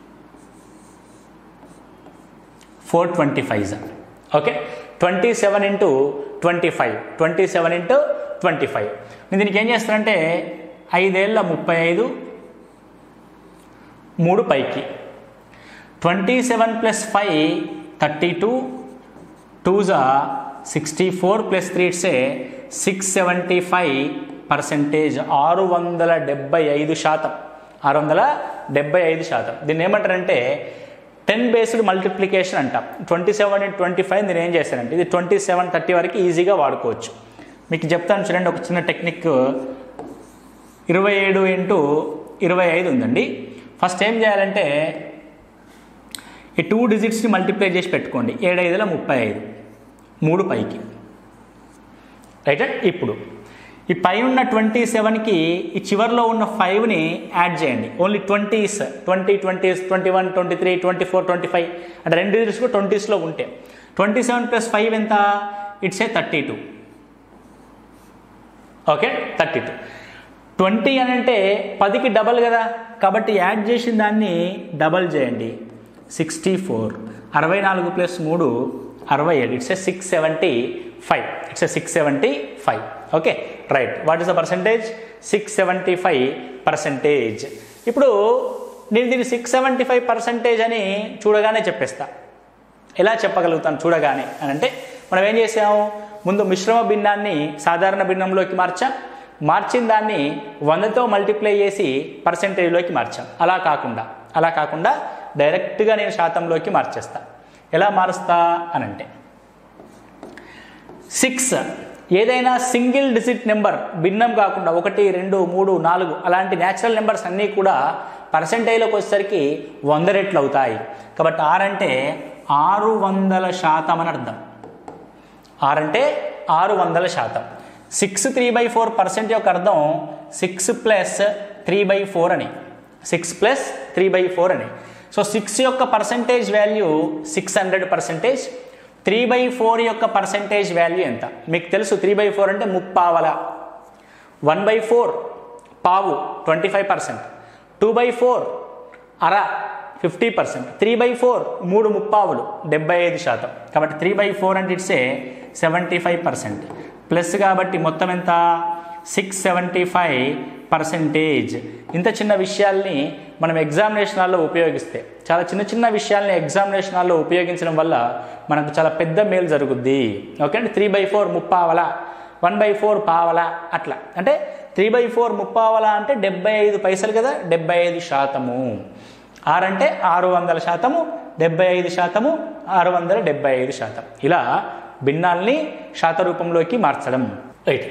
four twenty five okay twenty seven into twenty five twenty seven into twenty five నేను దీనికి ఏం చేస్తానంటే ఐదేళ్ళ ముప్పై ఐదు మూడు పైకి twenty seven plus five thirty two two జా sixty four plus three it's a six seventy five percentage ఆరు వందల డెబ్బై ఐదు శాతం ఆరు వందల డెబ్బై ఐదు శాతం దీన్ని ఏమంటారంటే టెన్ బేస్డ్ మల్టిప్లికేషన్ అంటాం twenty seven and twenty five నేను ఏం చేశానంటే ఇది ట్వంటీ సెవెన్ థర్టీ వరకు ఈజీగా వాడుకోవచ్చు మీకు చెప్తాను చూడండి ఒక చిన్న టెక్నిక్ ఇరవై ఏడు ఇంటూ ఇరవై ఐదు ఉందండి ఫస్ట్ ఏం చేయాలంటే ఈ టూ డిజిట్స్ని మల్టిప్లై చేసి పెట్టుకోండి ఏడైదుల ముప్పై ఐదు మూడు పైకి రైట్ ఇప్పుడు ఈ పై ఉన్న ట్వంటీ సెవెన్కి ఈ చివరిలో ఉన్న ఫైవ్ని యాడ్ చేయండి only twenties twenty twenties twenty one twenty three twenty four twenty five అంటే రెండు డిజిట్స్ కూడా ట్వంటీస్లో ఉంటే ట్వంటీ సెవెన్ ప్లస్ ఫైవ్ ఎంత it's a thirty two okay thirty two twenty అని అంటే పదికి డబల్ కదా కాబట్టి యాడ్ చేసిన దాన్ని డబల్ చేయండి సిక్స్టీ ఫోర్ అరవై నాలుగు ప్లస్ మూడు అరవై ఏడు it's a six seventy five it's a six seventy five okay right what is the percentage six seventy five percentage ఇప్పుడు నేను దీన్ని సిక్స్ సెవెంటీ ఫైవ్ పర్సంటేజ్ అని చూడగానే చెప్పేస్తా ఎలా చెప్పగలుగుతాను చూడగానే అని అంటే మనం ఏం చేసాము ముందు మిశ్రమ భిన్నాన్ని సాధారణ భిన్నంలోకి మార్చాం మార్చిన దాన్ని వందతో మల్టిప్లై చేసి పర్సెంటేజ్లోకి మార్చాం అలా కాకుండా అలా కాకుండా డైరెక్ట్గా నేను శాతంలోకి మార్చేస్తా ఎలా మారుస్తా అని అంటే సిక్స్ ఏదైనా సింగిల్ డిజిట్ నెంబర్ భిన్నం కాకుండా ఒకటి రెండు మూడు నాలుగు అలాంటి న్యాచురల్ నెంబర్స్ అన్నీ కూడా పర్సెంటేజ్లోకి వచ్చేసరికి వంద రెట్లు అవుతాయి కాబట్టి ఆరు అంటే ఆరు వందల శాతం అని అర్థం ఆరు అంటే ఆరు వందల శాతం six three by four percent యొక్క అర్థం six plus three by four అని six plus three by four అని సో సిక్స్ యొక్క percentage value six hundred percentage three by four యొక్క పర్సెంటేజ్ వాల్యూ ఎంత మీకు తెలుసు త్రీ బై ఫోర్ అంటే ముప్పావల వన్ బై ఫోర్ పావు twenty five percent two by four అర fifty percent three by four మూడు ముప్పావులు డెబ్బై ఐదు శాతం కాబట్టి త్రీ బై ఫోర్ అంటే it's a seventy five percent plus కాబట్టి మొత్తం ఎంత సిక్స్ సెవెంటీ ఫైవ్ పర్సెంటేజ్ ఇంత చిన్న విషయాల్ని మనం ఎగ్జామినేషన్ హాల్లో ఉపయోగిస్తే చాలా చిన్న చిన్న విషయాల్ని ఎగ్జామినేషన్ హాల్లో ఉపయోగించడం వల్ల మనకు చాలా పెద్ద మేలు జరుగుద్ది ఓకే అండి త్రీ బై ఫోర్ ముప్పావల వన్ బై ఫోర్ పావల అట్లా అంటే త్రీ బై ఫోర్ ముప్పావల అంటే డెబ్బై ఐదు పైసలు కదా డెబ్బై ఐదు శాతము ఆరు అంటే ఆరు వందల శాతము డెబ్బై ఐదు శాతము ఆరు వందల డెబ్బై ఐదు శాతం ఇలా భిన్నాల్ని శాత రూపంలోకి మార్చడం right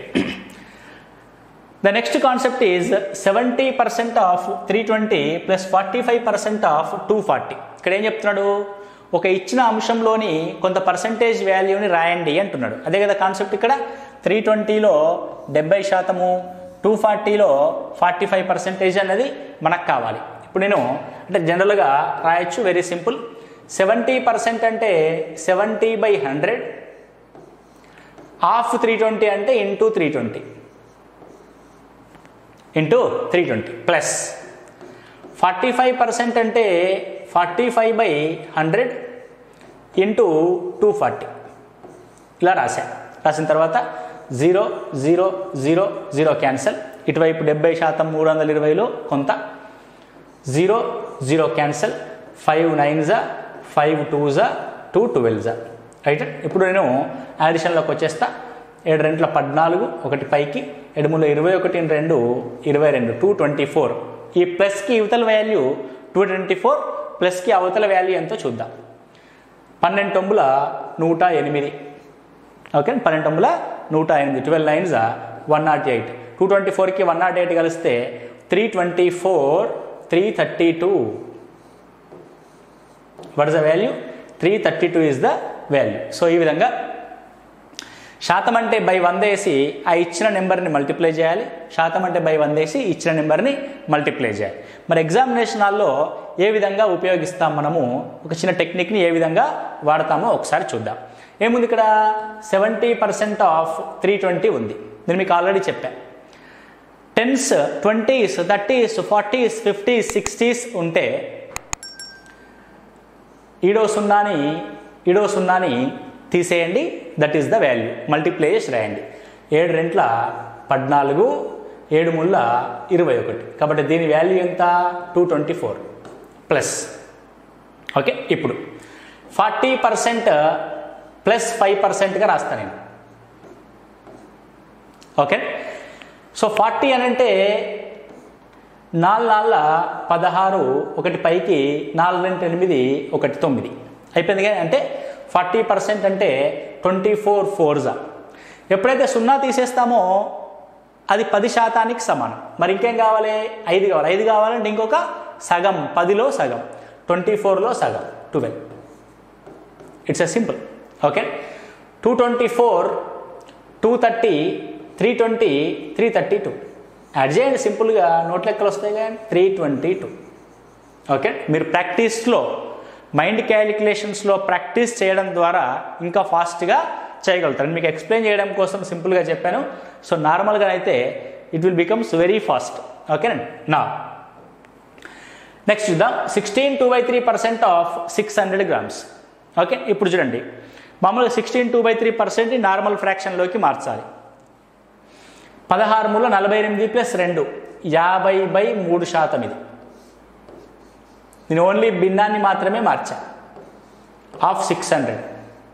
the next concept is seventy percent of three twenty plus forty five percent of two forty ఇక్కడ ఏం చెప్తున్నాడు ఒక ఇచ్చిన అంశంలోని కొంత పర్సంటేజ్ వాల్యూని రాయండి అంటున్నాడు అదే కదా కాన్సెప్ట్ ఇక్కడ త్రీ ట్వంటీలో డెబ్బై శాతము టూ ఫార్టీలో ఫార్టీ ఫైవ్ పర్సెంటేజ్ అన్నది మనకు కావాలి ఇప్పుడు నేను అంటే జనరల్గా రాయొచ్చు వెరీ సింపుల్ సెవెంటీ పర్సెంట్ అంటే seventy by hundred half three twenty అంటే into three twenty into three twenty plus forty five percent అంటే forty five by hundred into two forty ఇలా రాశా రాసిన తర్వాత zero zero zero zero cancel ఇటువైపు డెబ్బై శాతం మూడు వందల ఇరవైలో కొంత zero zero cancel five nine జా ఫైవ్ టూ జా టూ ట్వెల్వ్ జా రైట్ ఇప్పుడు నేను యాడిషన్లోకి వచ్చేస్తా ఏడు రెంట్ల పద్నాలుగు ఒకటి పైకి ఎడుములో ఇరవై ఒకటి రెండు ఇరవై రెండు టూ ట్వంటీ ఫోర్ ఈ ప్లస్కి యువతల వాల్యూ టూ ట్వంటీ ఫోర్ ప్లస్కి అవతల వాల్యూ ఎంతో చూద్దాం పన్నెండు తొమ్మిల నూట ఎనిమిది ఓకే పన్నెండు తొమ్మిల నూట ఎనిమిది twelve nines one nought eight two twenty ఫోర్కి వన్ నాట్ ఎయిట్ కలిస్తే three twenty four three thirty two what is the value three thirty two is the value so ఈ విధంగా శాతం అంటే బై వంద వేసి ఆ ఇచ్చిన నెంబర్ని మల్టిప్లై చేయాలి శాతం అంటే బై వంద వేసి ఇచ్చిన నెంబర్ని మల్టిప్లై చేయాలి మరి ఎగ్జామినేషన్ హాల్లో ఏ విధంగా ఉపయోగిస్తాం మనము ఒక చిన్న టెక్నిక్ని ఏ విధంగా వాడతామో ఒకసారి చూద్దాం ఏముంది ఇక్కడ seventy percent of three twenty ఉంది నేను మీకు ఆల్రెడీ చెప్పాను tens twenties thirties forties fifties sixties ఉంటే ఈడో సున్నాని ఈడో సున్నాని తీసేయండి that is the value multiply చేసి రాయండి ఏడు రెంట్ల పద్నాలుగు ఏడు ముళ్ళ ఇరవై ఒకటి కాబట్టి దీని వాల్యూ ఎంత two twenty four plus okay ఇప్పుడు ఫార్టీ పర్సెంట్ ప్లస్ ఫైవ్ పర్సెంట్గా రాస్తాను నేను ఓకే సో ఫార్టీ అని అంటే నాలుగు నాళ్ళ పదహారు ఒకటి పైకి నాలుగు రెండు ఎనిమిది ఒకటి తొమ్మిది అయిపోయింది కదా అంటే ఫార్టీ పర్సెంట్ అంటే ట్వంటీ ఫోర్ ఫోర్జా ఎప్పుడైతే సున్నా తీసేస్తామో అది పది శాతానికి సమానం మరి ఇంకేం కావాలి ఐదు కావాలి ఐదు కావాలంటే ఇంకొక సగం పదిలో సగం ట్వంటీ ఫోర్లో సగం twelve it's a simple okay two twenty four two thirty three twenty three thirty two add చేయండి సింపుల్గా నోట్ లెక్కలు వస్తాయి కానీ త్రీ ట్వంటీ టూ ఓకే మీరు ప్రాక్టీస్లో మైండ్ క్యాలిక్యులేషన్స్లో ప్రాక్టీస్ చేయడం ద్వారా ఇంకా ఫాస్ట్గా చేయగలుగుతారు మీకు ఎక్స్ప్లెయిన్ చేయడం కోసం సింపుల్గా చెప్పాను సో నార్మల్గా అయితే it will becomes very fast ఓకేనండి నా నెక్స్ట్ చూద్దాం sixteen two by three percent of six hundred grams okay ఇప్పుడు చూడండి మామూలుగా sixteen two by three percent normal ఫ్రాక్షన్లోకి మార్చాలి పదహారు మూల నలభై ఎనిమిది ప్లస్ రెండు యాభై బై మూడు శాతం ఇది నేను ఓన్లీ భిన్నాన్ని మాత్రమే మార్చా of six hundred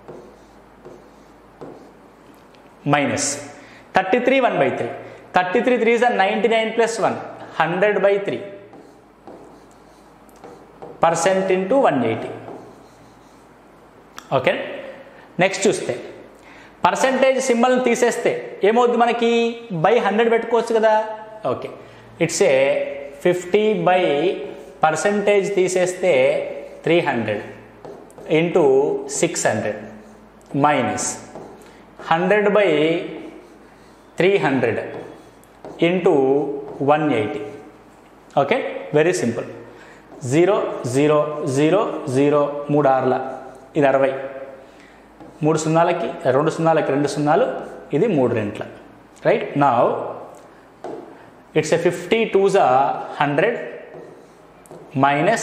minus thirty three one by three thirty three three జా ninety nine plus one hundred by three percent into one eighty okay next చూస్తే పర్సెంటేజ్ సింబల్ని తీసేస్తే ఏమవుద్ది మనకి బై హండ్రెడ్ పెట్టుకోవచ్చు కదా okay it's a fifty by percentage తీసేస్తే three hundred into six hundred minus hundred by three hundred into one eighty okay very simple zero zero zero zero మూడు ఆరుల ఇది అరవై మూడు సున్నాలకి రెండు సున్నాలకి రెండు సున్నాలు ఇది మూడు రెంట్ల రైట్ నా ఇట్స్ ఎ ఫిఫ్టీ టూ జా hundred minus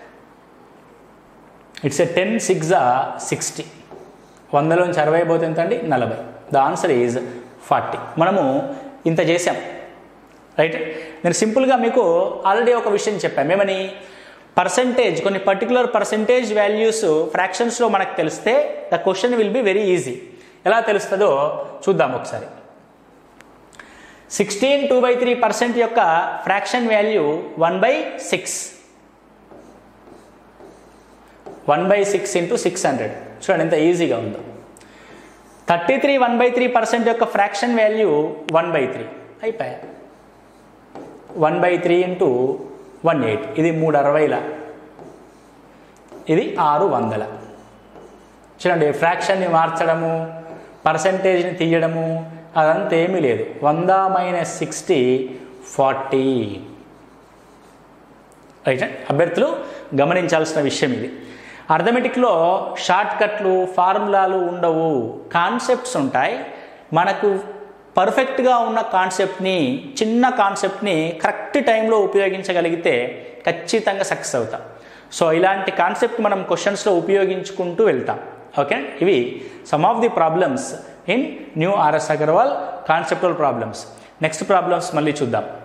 it's a ten six జా సిక్స్టీ వందలోంచి అరవై పోతే ఎంత అండి నలభై ద ఆన్సర్ ఈజ్ ఫార్టీ మనము ఇంత చేసాం రైట్ నేను సింపుల్గా మీకు ఆల్రెడీ ఒక విషయం చెప్పాను ఏమని పర్సంటేజ్ కొన్ని పర్టికులర్ పర్సంటేజ్ వాల్యూస్ ఫ్రాక్షన్స్లో మనకు తెలిస్తే the question will be very easy ఎలా తెలుస్తుందో చూద్దాం ఒకసారి sixteen two by three percent యొక్క fraction value one by six one by six into six hundred చూడండి ఎంత ఈజీగా ఉందో thirty three one by three percent యొక్క fraction value one by three అయిపోయా one by three into one eight ఇది మూడు అరవైల ఇది ఆరు వందల చూడండి ఫ్రాక్షన్ని మార్చడము పర్సంటేజ్ని తీయడము అదంతా ఏమీ లేదు వంద మైనస్ సిక్స్టీ ఫార్టీ రైట్ అభ్యర్థులు గమనించాల్సిన విషయం ఇది అర్థమెటిక్లో షార్ట్ కట్లు ఫార్ములాలు ఉండవు కాన్సెప్ట్స్ ఉంటాయి మనకు పర్ఫెక్ట్గా ఉన్న కాన్సెప్ట్ని చిన్న కాన్సెప్ట్ని కరెక్ట్ టైంలో ఉపయోగించగలిగితే ఖచ్చితంగా సక్సెస్ అవుతాం సో ఇలాంటి కాన్సెప్ట్ మనం క్వశ్చన్స్లో ఉపయోగించుకుంటూ వెళ్తాం ఓకే ఇవి some of the problems in new RS Agarwal conceptual problems next problems మళ్ళీ చూద్దాం